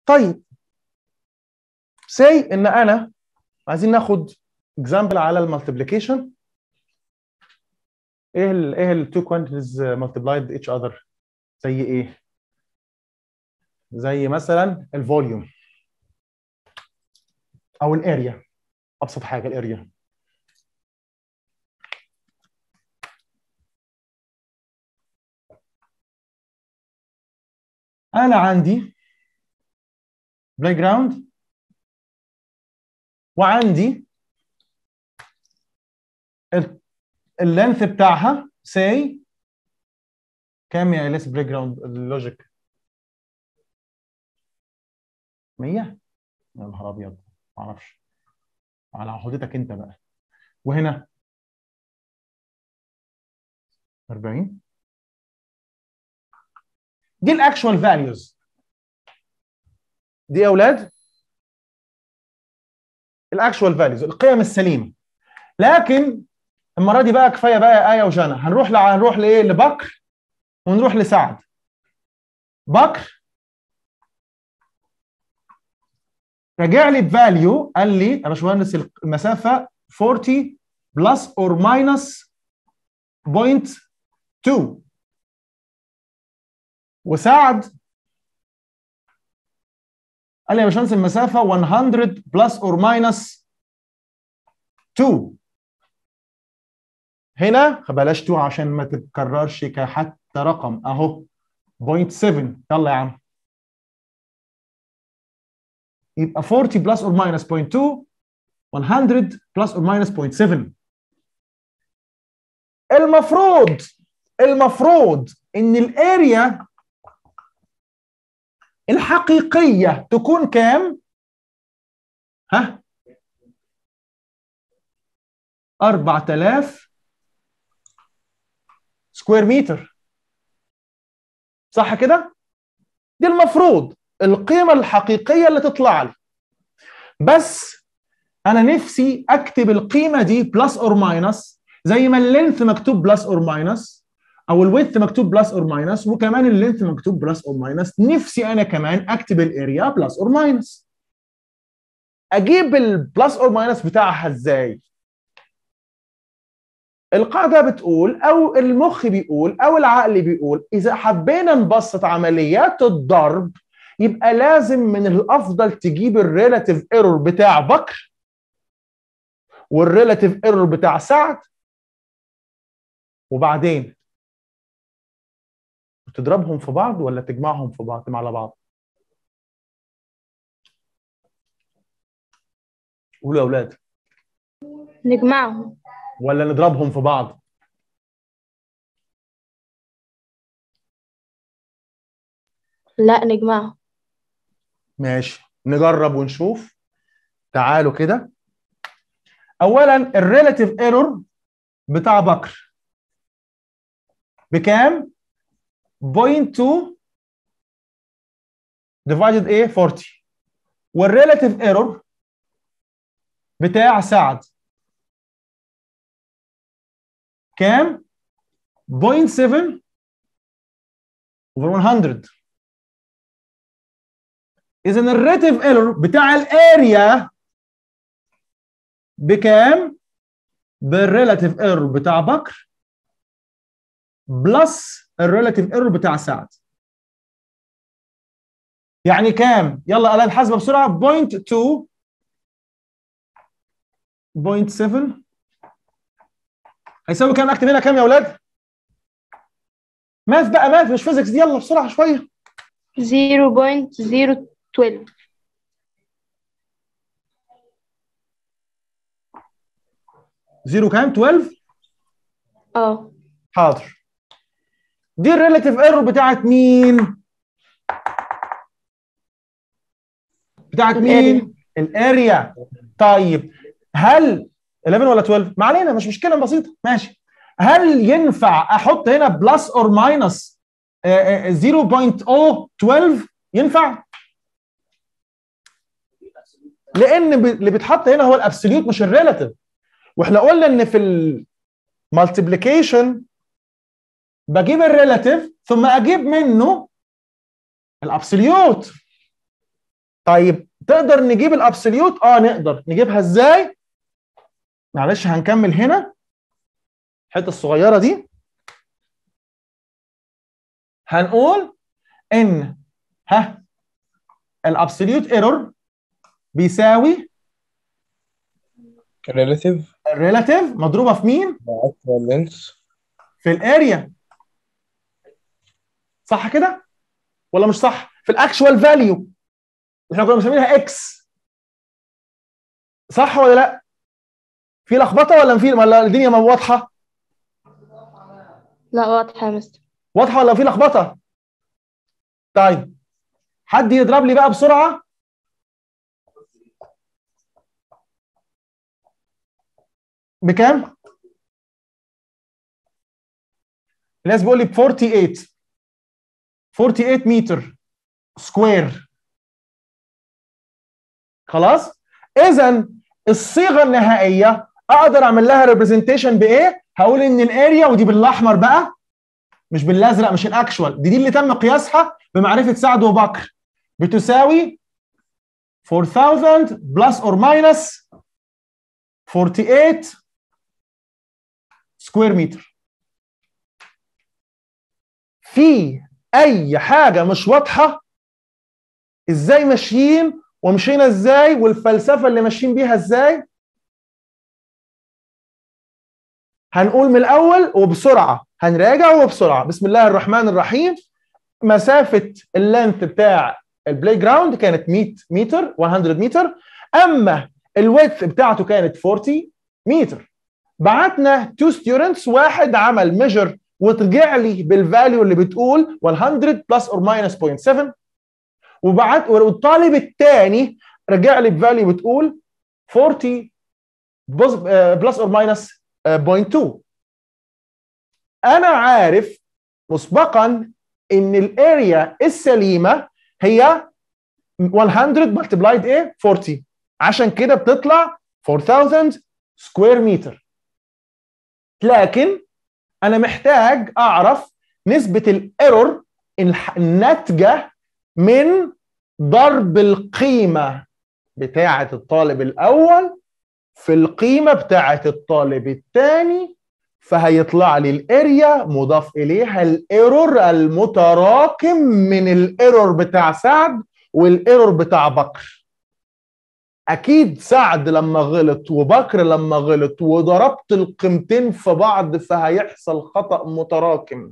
طيب سي ان انا عايزين ناخد اكزامبل على المالتيبليكيشن ايه ال ايه التو كوانتيتيز مالتيبلايد ايتش اذر زي ايه زي مثلا الفوليوم او الاريا ابسط حاجه الاريا انا عندي بلاي جراوند وعندي اللينث بتاعها سي كام يا اليس بلاي جراوند اللوجيك 100 يا نهار ابيض ما اعرفش على عهودتك انت بقى وهنا 40 دي الاكشوال فاليوز دي يا اولاد الاكشوال فاليوز القيم السليمه لكن المره دي بقى كفايه بقى ايه وجنى هنروح ل... هنروح لايه لبكر ونروح لسعد بكر رجع لي بفاليو قال لي يا باشمهندس المسافه 40 بلس اور ماينس 0.2 وسعد قال لي يا باشمهندس المسافه 100 بلس اور ماينس 2 هنا بلاش 2 عشان ما تتكررش كحتى رقم اهو 0.7 يلا يا عم يبقى 40 بلس اور ماينس 0.2 100 بلس اور ماينس 0.7 المفروض المفروض ان الاريا الحقيقيه تكون كام؟ ها؟ 4000 سكوير متر صح كده؟ دي المفروض القيمة الحقيقية اللي تطلع لي بس أنا نفسي أكتب القيمة دي بلس أور ماينس زي ما اللينث مكتوب بلس أور ماينس أو الويدث مكتوب بلس أور ماينس وكمان اللينث مكتوب بلس أور ماينس نفسي أنا كمان أكتب الأريا بلس أور ماينس أجيب البلس أور ماينس بتاعها إزاي؟ القاعده بتقول او المخ بيقول او العقل بيقول اذا حبينا نبسط عمليات الضرب يبقى لازم من الافضل تجيب الريلاتيف ايرور بتاع بكر والريلاتيف ايرور بتاع سعد وبعدين تضربهم في بعض ولا تجمعهم في بعض على بعض قولوا يا اولاد نجمعهم ولا نضربهم في بعض لا نجمعهم ماشي نجرب ونشوف تعالوا كده اولا الريلاتيف ايرور بتاع بكر بكام 0.2 ديفايدد ايه 40 والريلاتيف ايرور بتاع سعد كام 0.7 over 100 اذا الريتيف ايرور بتاع الاريا بكام بالريلاتيف ايرور بتاع بكر بلس الريلاتيف ايرور بتاع سعد يعني كام يلا الا الحاسبه بسرعه 0.2 0.7 هيساوي كام اكتب هنا كام يا اولاد ماث بقى ماث مش فيزيكس دي يلا بسرعه شويه 0.012 زيرو كام 12 اه حاضر دي الريلاتيف ايرور بتاعت مين بتاعت مين الاريا طيب هل 11 ولا 12 ما علينا مش مشكله بسيطه ماشي هل ينفع احط هنا بلس اور ماينس 0.012 ينفع لان ب- اللي بيتحط هنا هو الابسوليوت مش الريلاتيف واحنا قلنا ان في المالتيبليكيشن بجيب الريلاتيف ثم اجيب منه الابسوليوت طيب تقدر نجيب الابسوليوت اه نقدر نجيبها ازاي معلش هنكمل هنا الحته الصغيره دي هنقول ان ها الابسوليوت ايرور بيساوي relative الريلاتيف مضروبه في مين مع actual length في الاريا صح كده ولا مش صح في الاكشوال فاليو احنا كنا مسمينها اكس صح ولا لا في لخبطه ولا في ولا الدنيا ما واضحه لا واضحة يا مستر واضحه ولا في لخبطه طيب حد يضرب لي بقى بسرعه بكام الناس بيقول لي ب 48 48 متر سكوير خلاص اذا الصيغه النهائيه اقدر اعمل لها ريبريزنتيشن بايه هقول ان الاريا ودي بالاحمر بقى مش بالازرق مش الاكشوال دي دي اللي تم قياسها بمعرفه سعد وبكر بتساوي 4000 بلس اور ماينس 48 سكوير متر في اي حاجه مش واضحه ازاي ماشيين ومشينا ازاي والفلسفه اللي ماشيين بيها ازاي هنقول من الاول وبسرعه هنراجع وبسرعه بسم الله الرحمن الرحيم مسافه اللينث بتاع البلاي جراوند كانت 100 متر 100 متر اما الويدث بتاعته كانت 40 متر بعتنا تو ستودنتس واحد عمل ميجر وترجع لي بالفاليو اللي بتقول 100 بلس اور ماينس 0.7 وبعت والطالب الثاني رجع لي بفاليو بتقول 40 بلس اور ماينس 0.2 انا عارف مسبقا ان الاريا السليمه هي 100 ملتبلايد ايه 40 عشان كده بتطلع 4000 سكوير متر لكن انا محتاج اعرف نسبه الايرور الناتجه من ضرب القيمه بتاعه الطالب الاول في القيمه بتاعه الطالب الثاني فهيطلع لي الاريا مضاف اليها الايرور المتراكم من الايرور بتاع سعد والايرور بتاع بكر اكيد سعد لما غلط وبكر لما غلط وضربت القيمتين في بعض فهيحصل خطا متراكم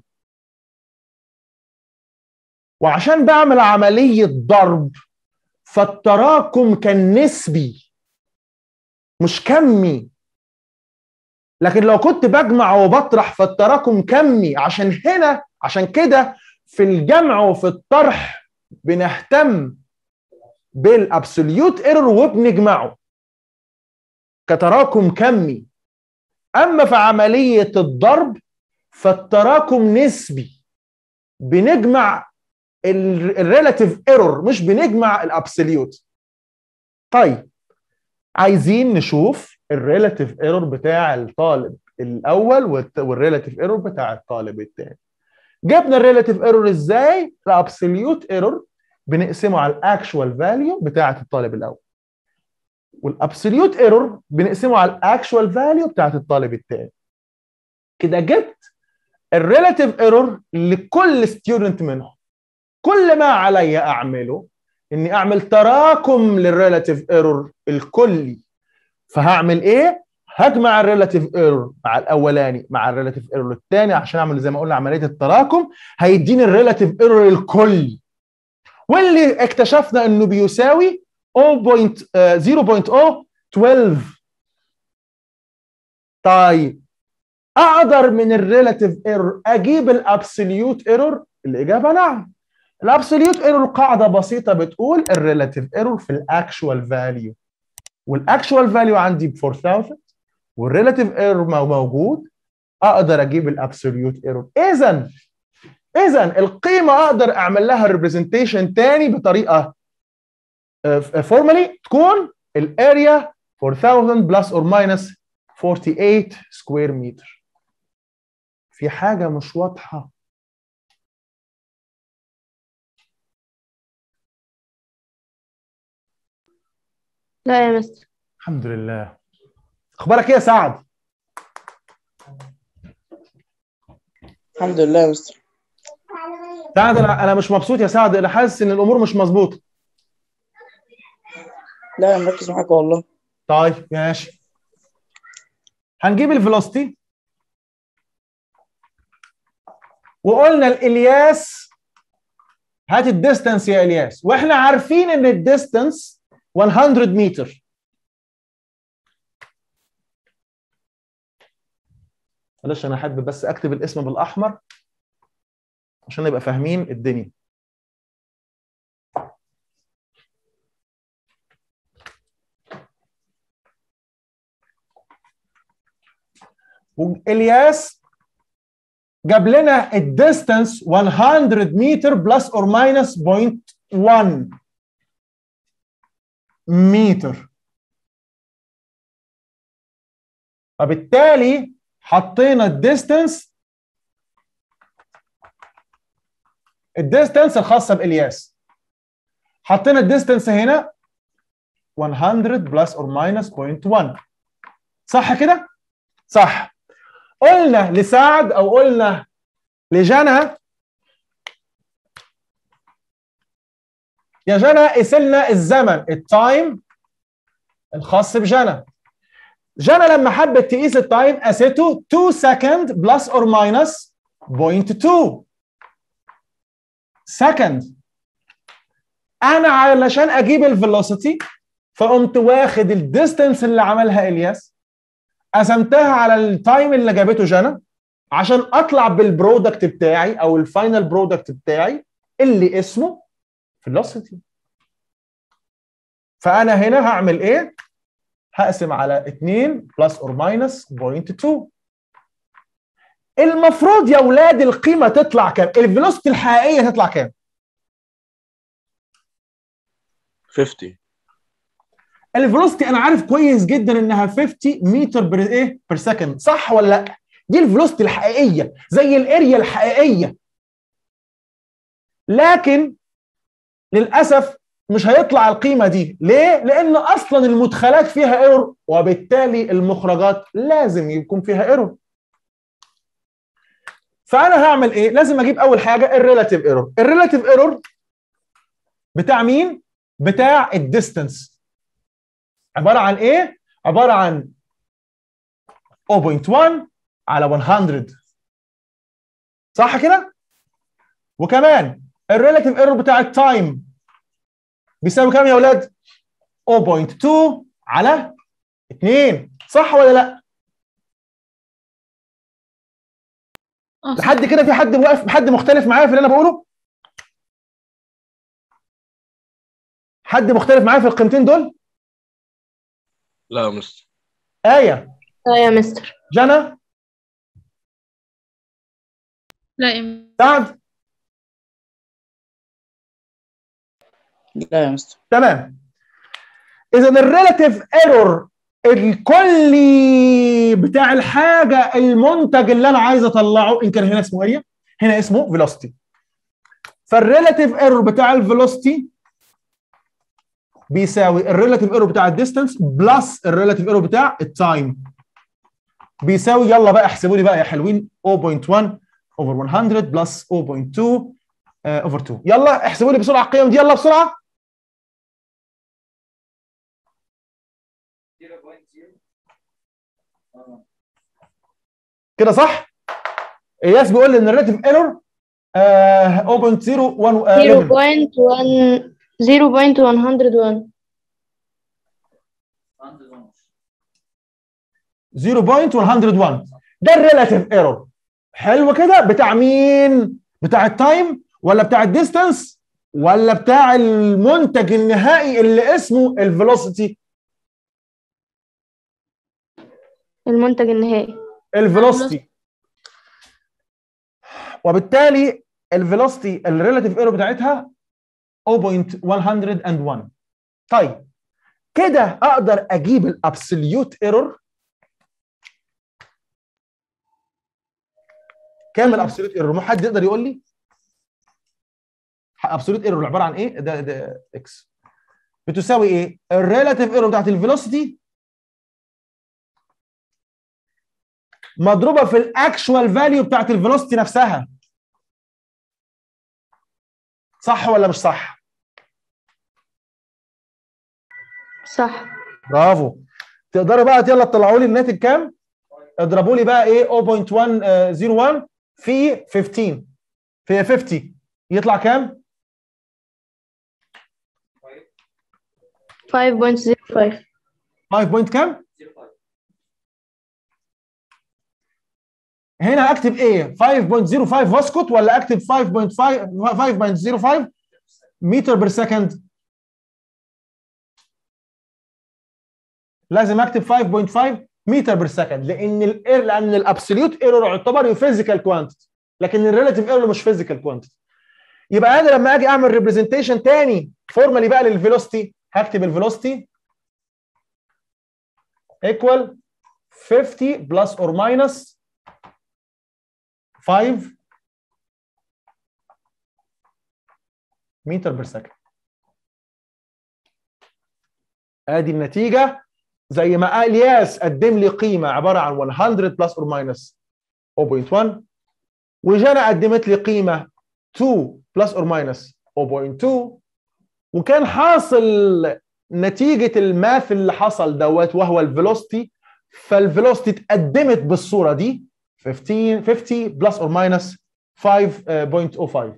وعشان بعمل عمليه ضرب فالتراكم كان نسبي مش كمي لكن لو كنت بجمع وبطرح فالتراكم كمي عشان هنا عشان كده في الجمع وفي الطرح بنهتم بالابسوليوت ايرور وبنجمعه كتراكم كمي اما في عمليه الضرب فالتراكم نسبي بنجمع الريلاتيف ايرور مش بنجمع الابسوليوت طيب عايزين نشوف الريلاتيف ايرور بتاع الطالب الاول والريلاتيف ايرور بتاع الطالب الثاني جبنا الريلاتيف ايرور ازاي الابسوليوت ايرور بنقسمه على الاكشوال فاليو بتاعه الطالب الاول والابسوليوت ايرور بنقسمه على الاكشوال فاليو بتاعه الطالب الثاني كده جبت الريلاتيف ايرور لكل ستودنت منهم كل ما علي اعمله اني اعمل تراكم للريلاتيف ايرور الكلي فهعمل ايه هجمع الريلاتيف ايرور مع الاولاني مع الريلاتيف ايرور الثاني عشان اعمل زي ما قلنا عمليه التراكم هيديني الريلاتيف ايرور الكلي واللي اكتشفنا انه بيساوي 0.012 طيب اقدر من الريلاتيف ايرور اجيب الابسوليوت ايرور الاجابه نعم الابسوليوت ايرور قاعده بسيطه بتقول الريلاتيف ايرور في الاكشوال فاليو والاكشوال فاليو عندي ب 4000 والريلاتيف ايرور موجود اقدر اجيب الابسوليوت ايرور اذا اذا القيمه اقدر اعمل لها ريبريزنتيشن تاني بطريقه فورمالي تكون الاريا 4000 بلس اور ماينس 48 سكوير متر في حاجه مش واضحه لا يا مستر الحمد لله اخبارك ايه يا سعد الحمد لله يا مستر سعد انا انا مش مبسوط يا سعد انا حاسس ان الامور مش مظبوطه لا انا مركز معاك والله طيب ماشي هنجيب الفيلوسيتي وقلنا الالياس هات الديستانس يا الياس واحنا عارفين ان الديستانس 100 متر معلش انا احب بس اكتب الاسم بالاحمر عشان نبقى فاهمين الدنيا والياس جاب لنا الديستانس 100 متر بلس اور ماينس 0.1 متر فبالتالي حطينا الديستانس الديستانس الخاصه بالياس حطينا الديستانس هنا 100 بلس اور ماينس 0.1 صح كده؟ صح قلنا لسعد او قلنا لجنى يا جنى قيسلنا الزمن التايم الخاص بجنى جنى لما حبت تقيس التايم قاسته 2 سكند بلس اور ماينس 0.2 سكند انا علشان اجيب الفيلوسيتي فقمت واخد الديستنس اللي عملها الياس قسمتها على التايم اللي جابته جنى عشان اطلع بالبرودكت بتاعي او الفاينل برودكت بتاعي اللي اسمه فيلوسيتي فانا هنا هعمل ايه هقسم على 2 بلس اور ماينس 0.2 المفروض يا اولاد القيمه تطلع كام الفيلوسيتي الحقيقيه تطلع كام 50 الفيلوسيتي انا عارف كويس جدا انها 50 متر بر ايه بير سكند صح ولا لا دي الفيلوسيتي الحقيقيه زي الاريا الحقيقيه لكن للاسف مش هيطلع القيمه دي ليه لان اصلا المدخلات فيها ايرور وبالتالي المخرجات لازم يكون فيها ايرور فانا هعمل ايه لازم اجيب اول حاجه الريلاتيف ايرور الريلاتيف ايرور بتاع مين بتاع الديستنس عباره عن ايه عباره عن 0.1 على 100 صح كده وكمان الريلاتيف ايرور بتاع التايم بيساوي كام يا اولاد 0.2 على 2 صح ولا لا اه صح. لحد كده في حد واقف حد مختلف معايا في اللي انا بقوله حد مختلف معايا في القيمتين دول لا يا مستر آية لا يا مستر جنى لا يا سعد لا يا مستر تمام اذا الريلاتيف ايرور الكلي بتاع الحاجه المنتج اللي انا عايز اطلعه ان كان هنا اسمه اريا هنا اسمه فيلوسيتي فالريلاتيف ايرور بتاع الفيلوسيتي بيساوي الريلاتيف ايرور بتاع الديستانس بلس الريلاتيف ايرور بتاع التايم بيساوي يلا بقى احسبوا لي بقى يا حلوين 0.1 اوفر 100 بلس 0.2 اوفر 2 يلا احسبوا لي بسرعه القيم دي يلا بسرعه كده صح؟ اياس بيقول لي ان الريلاتيف ايرور 0.01 0.1 0.101 0.101 ده الريلاتيف ايرور حلو كده بتاع مين؟ بتاع التايم ولا بتاع الديستانس ولا بتاع المنتج النهائي اللي اسمه الفيلوسيتي المنتج النهائي الفيلوسيتي وبالتالي الفيلوسيتي الريلاتيف ايرور بتاعتها 0.101 طيب كده اقدر اجيب الابسوليوت ايرور كام الابسوليوت ايرور ما حد يقدر يقول لي ابسوليوت ايرور عباره عن ايه ده ده اكس بتساوي ايه الريلاتيف ايرور بتاعت الفيلوسيتي مضروبه في الاكشوال فاليو بتاعت الفيلوسيتي نفسها صح ولا مش صح صح برافو تقدروا بقى يلا تطلعوا لي الناتج كام اضربوا لي بقى ايه 0.101 في 15 في 50 يطلع كام 5.05 5 بوينت كام هنا اكتب ايه 5.05 واسكت ولا اكتب 5.5 5.05 متر بير سكند لازم اكتب 5.5 متر بير سكند لان ال لان الابسوليوت ايرور يعتبر فيزيكال كوانتيتي لكن الريلاتيف ايرور مش فيزيكال كوانتيتي يبقى انا لما اجي اعمل ريبريزنتيشن تاني فورمالي بقى للفيلوسيتي هكتب الفيلوسيتي equal 50 plus or minus 5 متر بير سكند ادي النتيجه زي ما قال ياس قدم لي قيمه عباره عن 100 بلس اور ماينس 0.1 وجانا قدمت لي قيمه 2 بلس اور ماينس 0.2 وكان حاصل نتيجه الماث اللي حصل دوت وهو الفيلوسيتي فالفيلوسيتي اتقدمت بالصوره دي 15 50 بلس اور ماينس 5.05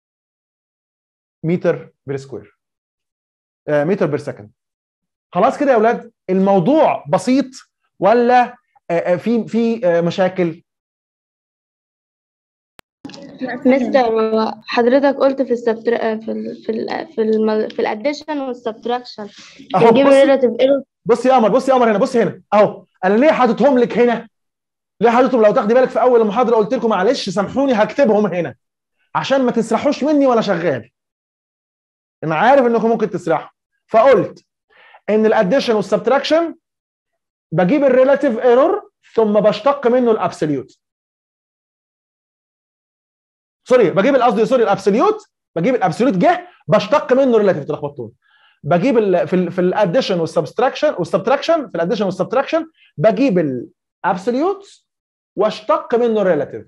متر بير سكوير متر بير سكند خلاص كده يا اولاد الموضوع بسيط ولا في في مشاكل مستر حضرتك قلت في السبتر في ال في ال في ال في الاديشن والسبتراكشن اهو بنجيب بص الريلاتيف ايرور بص يا قمر بص يا قمر هنا بص هنا اهو انا ليه حاططهم لك هنا ليه حاططهم لو تاخدي بالك في اول المحاضره قلت لكم معلش سامحوني هكتبهم هنا عشان ما تسرحوش مني وانا شغال انا عارف انكم ممكن تسرحوا فقلت ان الاديشن والسبتراكشن بجيب الريلاتيف ايرور ثم بشتق منه الابسوليوت سوري بجيب قصدي سوري الابسوليوت بجيب الابسوليوت جه بشتق منه الريلاتيف تلخبطوني بجيب ال في ال في الاديشن والسبستراكشن والسبتراكشن في الاديشن والسبتراكشن بجيب الابسوليوت واشتق منه الريلاتيف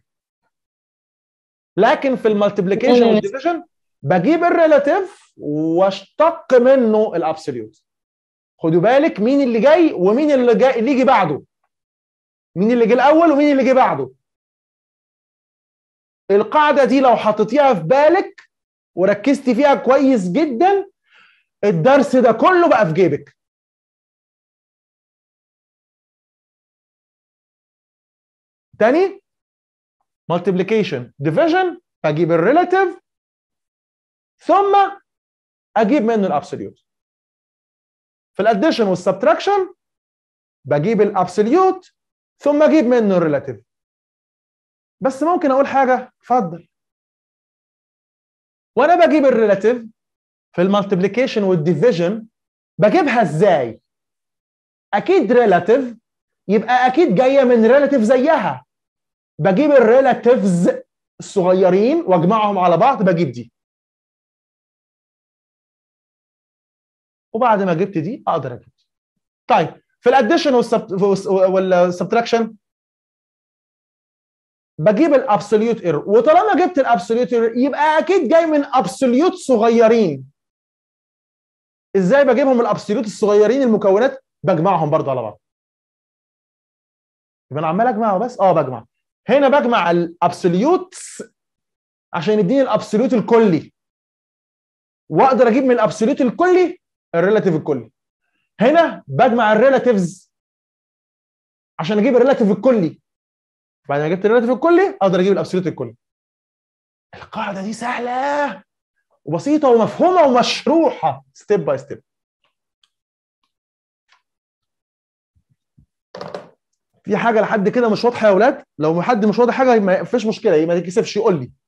لكن في المالتيبليكيشن تمام. والديفيجن بجيب الريلاتيف واشتق منه الابسوليوت خدوا بالك مين اللي جاي ومين اللي جاي اللي يجي بعده مين اللي جه الاول ومين اللي جه بعده القاعده دي لو حطيتيها في بالك وركزتي فيها كويس جدا الدرس ده كله بقى في جيبك تاني multiplication division بجيب الريلاتيف ثم اجيب منه الابسوليوت في الاديشن والسبتراكشن بجيب الابسوليوت ثم اجيب منه الريلاتيف بس ممكن اقول حاجه اتفضل وانا بجيب الريلاتيف في المالتيبليكيشن والديفيجن بجيبها ازاي اكيد ريلاتيف يبقى اكيد جايه من ريلاتيف زيها بجيب الريلاتيفز الصغيرين واجمعهم على بعض بجيب دي وبعد ما جبت دي اقدر اجيب دي. طيب في الاديشن والسبتراكشن بجيب الابسوليوت ايرور وطالما جبت الابسوليوت ايرور يبقى اكيد جاي من ابسوليوت صغيرين ازاي بجيبهم الابسوليوت الصغيرين المكونات بجمعهم برضه على بعض يبقى انا عمال اجمع بس اه بجمع هنا بجمع الابسوليوت عشان يديني الابسوليوت الكلي واقدر اجيب من الابسوليوت الكلي الريلاتيف الكلي هنا بجمع الريلاتيفز عشان اجيب الريلاتيف الكلي بعد ما جبت الريلاتيف الكلي اقدر اجيب الابسوليوت الكلي القاعده دي سهله وبسيطه ومفهومه ومشروحه ستيب باي ستيب في حاجه لحد كده مش واضحه يا اولاد لو حد مش واضح حاجه ما فيش مشكله ما تتكسفش يقول لي